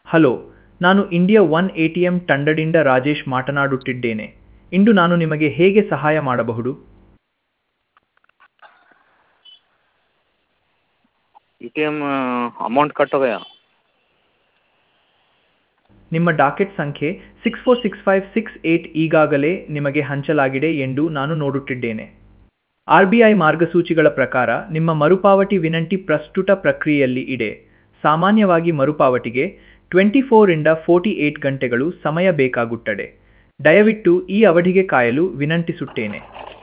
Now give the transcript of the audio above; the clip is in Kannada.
ಹಲೋ ನಾನು India one A T M ತಂಡದಿಂದ ರಾಜೇಶ್ ಮಾತನಾಡುತ್ತಿದ್ದೇನೆ ಇಂದು ನಾನು ನಿಮಗೆ ಹೇಗೆ ಸಹಾಯ ಮಾಡಬಹುದು A T M amount cut हो गया ನಿಮ್ಮ ಡಾಕೆಟ್ ಸಂಖ್ಯೆ six four six five six eight ಈಗಾಗಲೇ ನಿಮಗೆ ಹಂಚಲಾಗಿದೆ ಎಂದು ನಾನು ನೋಡುತ್ತಿದ್ದೇನೆ ಆರ್ ಬಿ ಐ ಮಾರ್ಗಸೂಚಿಗಳ ಪ್ರಕಾರ ನಿಮ್ಮ ಮರುಪಾವತಿ ವಿನಂತಿ ಪ್ರಸ್ತುತ ಪ್ರಕ್ರಿಯೆಯಲ್ಲಿ ಇದೆ ಸಾಮಾನ್ಯವಾಗಿ ಮರುಪಾವತಿಗೆ ಟ್ವೆಂಟಿ ಫೋರಿಂದ ಫೋರ್ಟಿ ಏಟ್ ಗಂಟೆಗಳು ಸಮಯ ಬೇಕಾಗುತ್ತದೆ ದಯವಿಟ್ಟು ಈ ಅವಧಿಗೆ ಕಾಯಲು ವಿನಂತಿಸುತ್ತೇನೆ